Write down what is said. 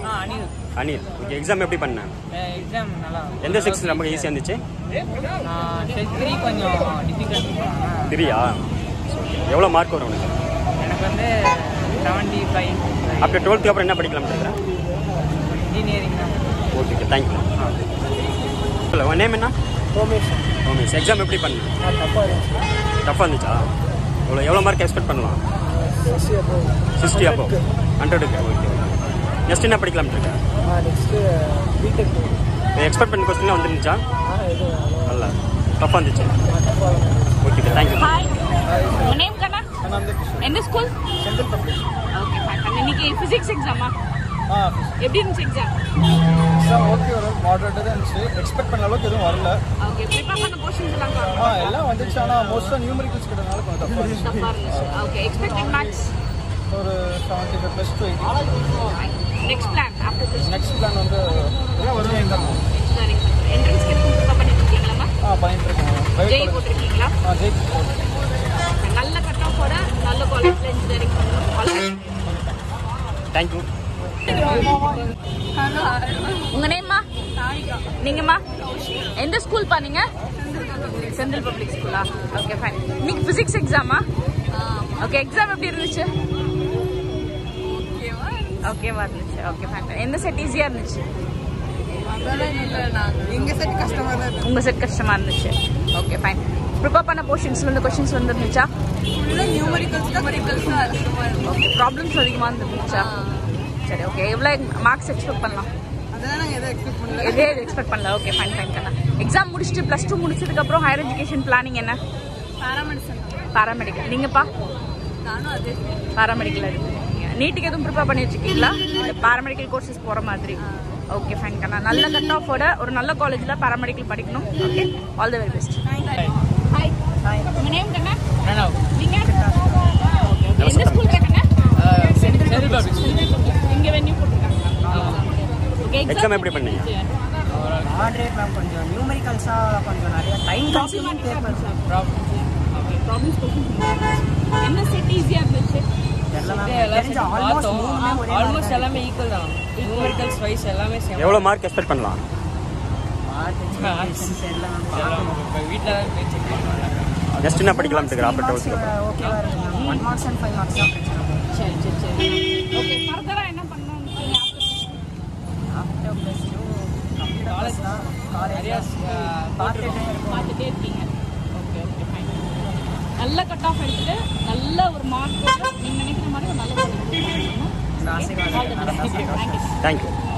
ஆ Anil Anil okay exam எப்படி பண்ண exam நல்லா எந்த செக்ஷன் நமக்கு ஈஸியாக இருந்துச்சு த்ரீ கொஞ்சம் டிஃபிகல்ட் திரியா எவ்வளோ மார்க் வரும் உனக்கு எனக்கு வந்து செவன்ட்டி ஃபைவ் ஆஃப்டர் டுவெல்த்துக்கு அப்புறம் என்ன படிக்கலாம்னு இருக்கிறேன் இன்ஜினியரிங் தான் ஓகே ஓகே தேங்க்யூ இல்லை உன் நேம் என்ன ரோமேஷ் ஓமேஷ் எக்ஸாம் எப்படி பண்ண தப்பாக இருந்துச்சு டஃப்பாக இருந்துச்சா எவ்வளோ எவ்வளோ மார்க் எக்ஸ்பெக்ட் பண்ணலாம் சிக்ஸ்டி அப்போ சிக்ஸ்டி அப்போ ஹண்ட்ரடுக்கு ஓகே நெக்ஸ்ட் என்ன படிக்கலாம்னு இருக்கேன் நெக்ஸ்ட்டு பிடெக் எக்ஸ்பெக்ட் பண்ண கொஸ்டின்லாம் வந்துருந்துச்சா ஆ எதுவும் நல்லா டஃப்பாக இருந்துச்சு ஓகே ஓகே தேங்க்யூ ஹாய் உங்க நேம் கண்ணா எந்த school central public okay fine இன்னைக்கு ஃபிசிக்ஸ் எக்ஸாமா ஆ எப்படி இருந்துச்சு எக்ஸாம் எக்ஸாம் ஓகே வரும் மாடரேட்டாக தான் இருந்துச்சு எக்ஸ்பெக்ட் பண்ண அளவுக்கு எதுவும் வரல ஓகே ப்ரிப்பேர் பண்ண போர்ஷன்ஸ் எல்லாம் ஆ எல்லாம் வந்துச்சு ஆனால் மோஸ்ட்டாக நியூமரிக்கல்ஸ் கிட்டனால கொஞ்சம் தப்பாக இருந்துச்சு டஃப்பாக இருந்துச்சு ஓகே எக்ஸ்பெக்டட் மேக்ஸ் ஒரு seventy five plus two eighty next plan after this next plan வந்து எல்லாம் வருவேன் எங்கே இன்ஜினியரிங் என்ட்ரன்ஸ் எதுவும் ப்ரிப்பேர் பண்ணிட்டு இருக்கீங்களா ஆ பண்ணிட்டு இருக்கோம் ஜெய் ப்ரைவேட் போட்டிருக்கீங்களா ஆ ஜெய் நல்ல கட் ஆஃபோட நல்ல காலேஜ்ல இன்ஜினியரிங் பண்ணணும் தேங்க்யூ உங்க நேம்மா நீங்கம்மா எந்த ஸ்கூல் பண்ணீங்க சென்ட்ரல் பப்ளிக் ஸ்கூலா ஓகே ஃபைன் இன்னைக்கு ஃபிசிக்ஸ் எக்ஸாமா ஓகே எக்ஸாம் எப்படி இருந்துச்சு ஓகேவா இருந்துச்சு ஓகே ஃபைன் எந்த செட் ஈஸியாக இருந்துச்சு எங்க செட் கஷ்டமாக தான் உங்க செட் கஷ்டமா இருந்துச்சு ஓகே ஃபைன் ப்ரிப்பேர் பண்ண போர்ஷன்ஸ்ல இருந்து கொஸ்டின்ஸ் வந்துருந்துச்சா ஓகே ப்ராப்ளம்ஸ் அதிகமாக இருந்துருந்துச்சா சரி ஓகே எவ்வளோ மார்க்ஸ் எக்ஸ்பெக்ட் பண்ணலாம் அதெல்லாம் நாங்கள் எதுவும் எக்ஸ்பெக்ட் பண்ணல எதே எக்ஸ்பெக்ட் பண்ணல ஓகே ஃபைன் ஃபைன் கண்ணா எக்ஸாம் முடிச்சுட்டு ப்ளஸ் டூ முடிச்சதுக்கப்புறம் ஹையர் எஜுகேஷன் பிளானிங் என்ன பாராமெடிக்கல் நீங்கப்பா நானும் அதே பாராமெடிக்கல் இருக்கீங்க நீட்டுக்கு எதுவும் ப்ரிப்பேர் பண்ணி வச்சிருக்கீங்களா இந்த பாராமெடிக்கல் கோர்சஸ் போகிற மாதிரி ஓகே ஃபைன் கண்ணா நல்ல கட் ஆஃபோட ஒரு நல்ல காலேஜில் பாராமெடிக்கல் படிக்கணும் okay all the very best hi உங்க நேம் கண்ணா வேணாம் நீங்க எந்த ஸ்கூல் கண்ணா சென்ட்ரல் பப்ளிக் இங்க வென்யூ போட்டுருக்காங்க ஓகே எக்ஸாம் எப்படி பண்ணீங்க மாடரேட் மேம் கொஞ்சம் நியூமரிக்கல்ஸாக கொஞ்சம் நிறைய டைம் கன்சியூமிங் பேப்பர்ஸ் ப்ராப்ளம்ஸ் என்ன செட் ஈஸியா இருந்துச்சு ஆல்மோஸ்ட் மூணுமே ஒரே ஆல்மோஸ்ட் எல்லாமே ஈக்குவல் தான் நியூமரிக்கல்ஸ் வைஸ் எல்லாமே சேம் எவ்வளோ மார்க் எக்ஸ்பெக்ட் பண்ணலாம் வீட்டில் தான் போய் செக் பண்ணுவாங்க நெக்ஸ்ட் என்ன படிக்கலாம்னு இருக்கிற ஆஃப்டர் டுவெல்த்துக்கு அப்புறம் ஓகேவா இருக்கு one marks and five marks தான் பிரச்சனை சரி சரி சரி ஓகே ஃபர்தரா என்ன பண்ணணும்னு சொல்லி ஆஃப்டர் ப்ளஸ் டூ காலேஜ் தான் நிறையா காலேஜ் பார்த்துட்டு பார்த்துட்டே இருக்கீங்க ஓகே ஓகே ஃபைன் நல்ல கட் ஆஃப் எடுத்துட்டு நல்ல ஒரு மார்க் நீங்க நினைக்கிற மாதிரி ஒரு நல்ல காலேஜ் ஆசைகள் தேங்க்யூ தேங்க்யூ